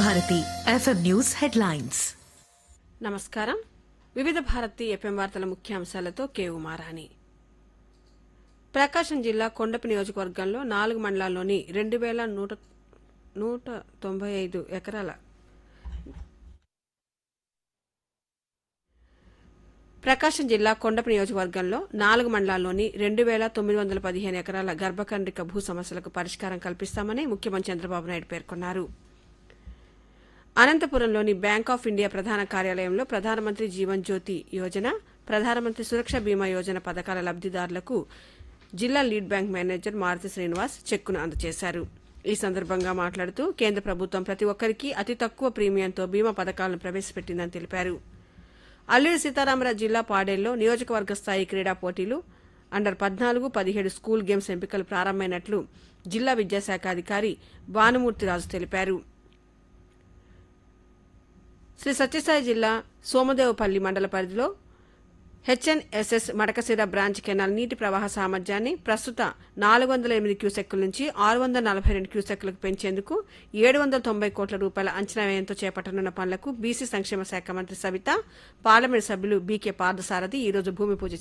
Bharati FM news headlines నమస్కారం వివిధ Bharati FM వార్తల ముఖ్యాంశాలతో కే ఉమారాణి ప్రకాశం జిల్లా కొండపి నియోజకవర్గంలో నాలుగు మండలాల్లోని రెండు వేల నూట నూట తొంభై ఐదు ఎకరాల ప్రకాశం జిల్లా కొండపి నియోజకవర్గంలో నాలుగు మండలాల్లోని రెండు వేల తొమ్మిది వందల పదిహేను ఎకరాల గర్భకండ్రిక భూ సమస్యలకు పరిష్కారం కల్పిస్తామని ముఖ్యమంత్రి చంద్రబాబు నాయుడు పేర్కొన్నారు అనంతపురంలోని బ్యాంక్ ఆఫ్ ఇండియా ప్రధాన కార్యాలయంలో ప్రధానమంత్రి జీవన్ జ్యోతి యోజన ప్రధానమంత్రి సురక్ష బీమా యోజన పథకాల లబ్దిదారులకు జిల్లా lead bank manager Maruti Srinivas చెక్కును అందజేశారు ఈ సందర్భంగా మాట్లాడుతూ కేంద్ర ప్రభుత్వం ప్రతి ఒక్కరికి అతి తక్కువ ప్రీమియంతో బీమా పథకాలను ప్రవేశపెట్టిందని తెలిపారు అల్లూరి సీతారామరాజు జిల్లా పాడేల్లో నియోజకవర్గ స్థాయి క్రీడా పోటీలు అండర్ పద్నాలుగు పదిహేడు స్కూల్ గేమ్స్ ఎంపికలు ప్రారంభమైనట్లు జిల్లా విద్యాశాఖ అధికారి భానుమూర్తిరాజు తెలిపారు శ్రీ సత్యసాయి జిల్లా సోమదేవపల్లి మండల పరిధిలో హెచ్ఎన్ఎస్ఎస్ మడకశిర బ్రాంచ్ కెనాల్ నీటి ప్రవాహ సామర్థ్యాన్ని ప్రస్తుత నాలుగు వందల ఎనిమిది క్యూసెక్కుల నుంచి ఆరు వందల నలభై రెండు క్యూసెక్కులకు పెంచేందుకు ఏడు వందల తొంభై కోట్ల రూపాయల అంచనా వ్యయంతో చేపట్టనున్న పనులకు బీసీ సంక్షేమ శాఖ మంత్రి సవిత పార్లమెంట్ సభ్యులు బీకే పార్థసారథి ఈ రోజు భూమి పూజ